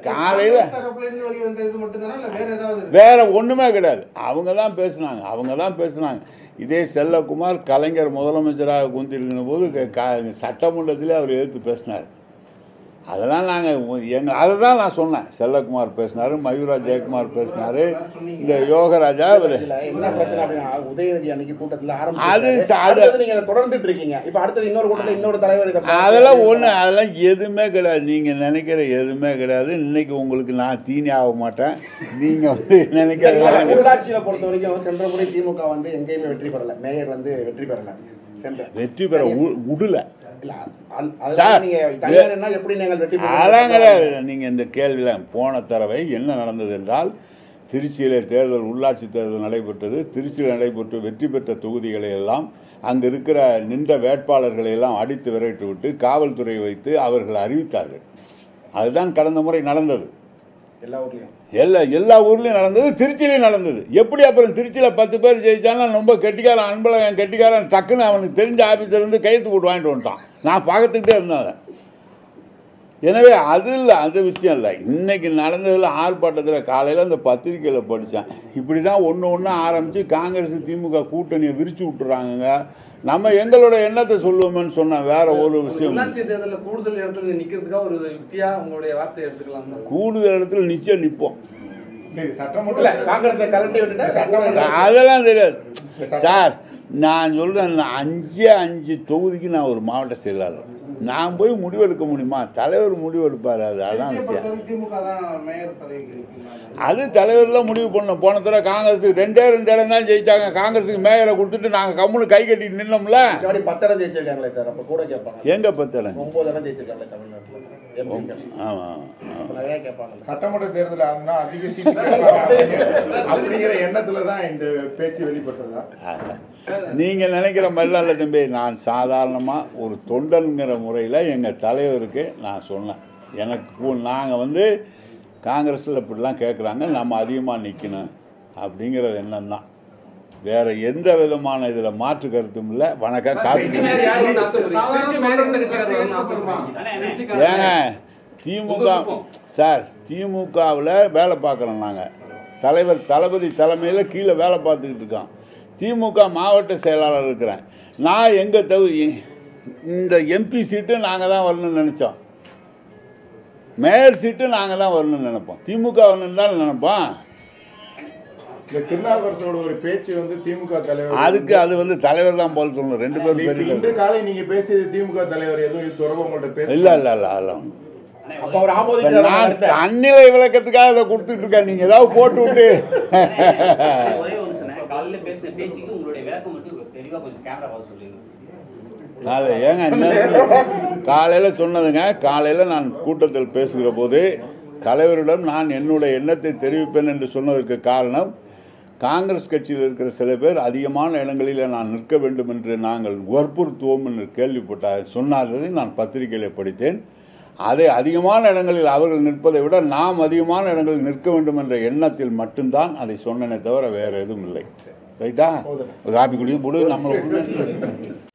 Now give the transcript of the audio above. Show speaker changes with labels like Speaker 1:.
Speaker 1: காலையில
Speaker 2: தரப்புல இருந்து வெளிவந்த இது மட்டும்தானா இல்ல வேற ஏதாவது
Speaker 1: வேற ஒண்ணுமே கிடையாது அவங்க தான் பேசுனாங்க அவங்க தான் பேசுனாங்க இதே செல்லகுமார் கலைஞர் முதலமைச்சராக குந்திருக்கிற போது க- க- சட்டமன்றத்திலே அவர் எதிர்த்து பேசினார் அதெல்லாம் நாங்கள் எங்க அதை தான் நான் சொன்னேன் செல்லகுமார் பேசினாரு மயூரா ஜெயக்குமார் பேசினாரு இந்த யோகராஜா இவர்
Speaker 3: இதுல என்ன பிரச்சனை அப்படின்னா உதயநிதி அன்னைக்கு கூட்டத்துல
Speaker 1: அது
Speaker 3: ஆரம்பிச்சு
Speaker 1: ச- அது-
Speaker 3: அடுத்தது நீங்க அதை தொடர்ந்துட்டு இருக்கீங்க இப்ப அடுத்தது இன்னொரு கூட்டத்துல இன்னொரு தலைவர் இதை பார்த்து
Speaker 1: அதெல்லாம் ஒண்ணு அதெல்லாம் எதுவுமே கிடையாது நீங்க நினைக்கிற எதுவுமே கிடையாது இன்னைக்கு உங்களுக்கு நான் தீனி ஆக மாட்டேன் நீங்க வந்து நினைக்கிறதெல்லாம் கிடையாது.
Speaker 3: உள்ளாட்சியில பொறுத்த வரைக்கும் சென்ற முறை திமுக வந்து எங்கேயுமே வெற்றி பெறல மேயர் வந்து வெற்றி பெறல சென்ற
Speaker 1: வெற்றி பெற உ- விடல
Speaker 3: இல்ல அந்-
Speaker 1: சார்,
Speaker 3: அதுதான் நீங்க தனியார் என்ன எப்படி நீங்கள் வெற்றி
Speaker 1: அதெல்லாம்
Speaker 3: பெறுவீங்க?
Speaker 1: கிடையாது நீங்க இந்த கேள்வியில போன தடவை என்ன நடந்தது என்றால் திருச்சியிலே தேர்தல் உள்ளாட்சி தேர்தல் நடைபெற்றது திருச்சியில் நடைபெற்று வெற்றி பெற்ற தொகுதிகளை எல்லாம் அங்கு இருக்கிற நின்ற வேட்பாளர்களை எல்லாம் அடித்து விரட்டி விட்டு காவல்துறை வைத்து அவர்கள் அறிவித்தார்கள் அதுதான் கடந்த முறை நடந்தது
Speaker 3: எல்லா ஊர்லயும்
Speaker 1: எல்லா எல்லா ஊர்லயும் நடந்தது திருச்சியிலையும் நடந்தது எப்படி அப்புறம் திருச்சியில பத்து பேர் ஜெயிச்சாலும் ரொம்ப கெட்டிக்காரன் அன்பழகன் கெட்டிக்காரன் டக்குன்னு அவனுக்கு தெரிஞ்ச ஆபீசர் இருந்து கையெழுத்து போட்டு வாங்கிட்டு வந்துட்டான் நான் பார்த்துக்கிட்டே இருந்தேன் அதை. எனவே அது இல்லை அந்த விஷயம் இல்லை இன்னைக்கு நடந்ததில் ஆர்ப்பாட்டத்தில் காலையில் அந்த பத்திரிக்கையில் படித்தேன் இப்படி தான் ஒன்று ஒன்று ஆரம்பித்து காங்கிரஸ் திமுக கூட்டணியை விரிச்சு விட்டுறாங்கங்க நம்ம எங்களோட எண்ணத்தை சொல்லுவோமேன்னு சொன்னேன் வேற ஒரு விஷயம் இல்லை.
Speaker 4: உள்ளாட்சி தேர்தலில் கூடுதல் இடத்துல நிக்கிறதுக்காக ஒரு யுக்தியா உங்களுடைய வார்த்தையை எடுத்துக்கலாம்
Speaker 1: கூடுதல் இடத்துல நிச்சயம் நிற்போம்
Speaker 3: இல்ல
Speaker 2: சட்டமன்ற
Speaker 3: காங்கிரஸை கலட்டி விட்டுட்டு சட்டமன்ற
Speaker 1: அதெல்லாம் தெரியாது சார் நான் சொல்றேன் நான் அஞ்சே அஞ்சு தொகுதிக்கு நான் ஒரு மாவட்ட செயலாளர் நான் போய் முடிவெடுக்க முடியுமா தலைவர் முடிவெடுப்பார் அது அதான்
Speaker 2: திருச்சியை
Speaker 1: விஷயம்
Speaker 2: பொறுத்தவரைக்கும் திமுக தான் மேயர் பதவிக்கு இருக்குங்களா?
Speaker 1: அது தலைவர்லாம் முடிவு பண்ண போன தடவை காங்கிரஸுக்கு ரெண்டே ரெண்டு இடம் தான் ஜெயிச்சாங்க காங்கிரஸுக்கு மேயரை கொடுத்துட்டு நாங்கள் கம்முனு கை கட்டிட்டு நின்னோம்ல
Speaker 3: முன்னாடி பத்து இடம் ஜெயிச்சிருக்காங்களே சார் அப்ப கூட கேட்பாங்க
Speaker 1: எங்க பத்து இடம்
Speaker 3: ஒன்பது இடம் ஜெயிச்சிருக்காங்களே தமிழ்நாட்டுல எம்பிக்கள்.
Speaker 1: ஆமாம்
Speaker 3: அப்ப நிறைய கேட்பாங்க
Speaker 5: சட்டமன்ற தேர்தல் ஆகுனா அதிக சீட்டு கேட்பாங்க அப்படிங்கிற- அப்படிங்கிற எண்ணத்துல தான் இந்த பேச்சு வெளிப்பட்டதா
Speaker 1: நீங்கள் நினைக்கிற மாதிரிலாம் இல்லை தம்பி நான் சாதாரணமாக ஒரு தொண்டனுங்கிற முறையில் எங்கள் தலைவருக்கு நான் சொன்னேன் எனக்கு நாங்கள் வந்து காங்கிரஸில் இப்படிலாம் கேட்குறாங்க நம்ம அதிகமாக நிற்கணும் அப்படிங்கிறது எண்ணம் தான் வேற எந்த விதமான இதில் மாற்று கருத்தும் இல்லை வணக்கம் காப்பி
Speaker 4: திருச்சி மேயர் யார் வரணும்னு ஆசைப்படுறீங்க? திருச்சி மேயர் எந்த கட்சிக்காரர் வரணும்னு ஆசைப்படுறீங்க? திருச்சிக்காரர்
Speaker 1: ஏங்க திமுக சார் திமுகவில் வேலை பார்க்குறோம் நாங்கள் தலைவர் தளபதி தலைமையில் கீழே வேலை பார்த்துக்கிட்டு இருக்கோம் திமுக மாவட்ட செயலாளர் இருக்கிறேன் நான் எங்கள் தகுதி இந்த எம்பி சீட்டு நாங்கள் தான் வரணும்னு நினச்சோம் மேயர் சீட்டு நாங்கள் தான் வரணும்னு நினைப்போம் திமுக வரணும்னு தான் நினைப்போம்
Speaker 5: இந்த திருநாவுக்கரசோட ஒரு பேச்சு வந்து திமுக தலைவர்
Speaker 1: அதுக்கு அது வந்து தலைவர் தான் போல சொல்லணும் ரெண்டு பேரும்
Speaker 5: இப்ப
Speaker 1: பெரிய
Speaker 5: இன்று காலை நீங்க பேசியது திமுக தலைவர் எதுவும் இது தொடர்பு உங்கள்ட்ட பேச
Speaker 1: இல்லை இல்லை இல்லை அதெல்லாம்
Speaker 3: அப்ப அவர்
Speaker 1: இப்ப
Speaker 3: ஆமோதிக்கிறார்
Speaker 1: நான்
Speaker 3: அடுத்த.
Speaker 1: தன்னிலை விளக்கத்துக்காக இதை கொடுத்துட்டு இருக்கேன் நீங்க ஏதாவது போட்டு விட்டு
Speaker 6: ஒரே ஒரு நிமிஷம் காலையில பேசின பேச்சுக்கு உங்களுடைய விளக்கம் மட்டும் தெளிவா கொஞ்சம் கேமரா பார்த்து சொல்லுங்க
Speaker 1: நாளை ஏங்க என்ன காலையில சொன்னதுங்க காலையில நான் கூட்டத்தில் பேசுகிற போது தலைவரிடம் நான் என்னுடைய எண்ணத்தை தெரிவிப்பேன் என்று சொன்னதற்கு காரணம் காங்கிரஸ் கட்சியில் இருக்கிற சில பேர் அதிகமான இடங்களில் நான் நிற்க வேண்டும் என்று நாங்கள் வற்புறுத்துவோம் என்று கேள்விப்பட்ட சொன்னாததை நான் பத்திரிகையில் படித்தேன் அதை அதிகமான இடங்களில் அவர்கள் நிற்பதை விட நாம் அதிகமான இடங்களில் நிற்க வேண்டும் என்ற எண்ணத்தில் மட்டும்தான் அதை சொன்னனே தவிர வேற எதுவும் இல்லை ரைட்டா ஒரு காப்பி குடியும் போடு நம்மளை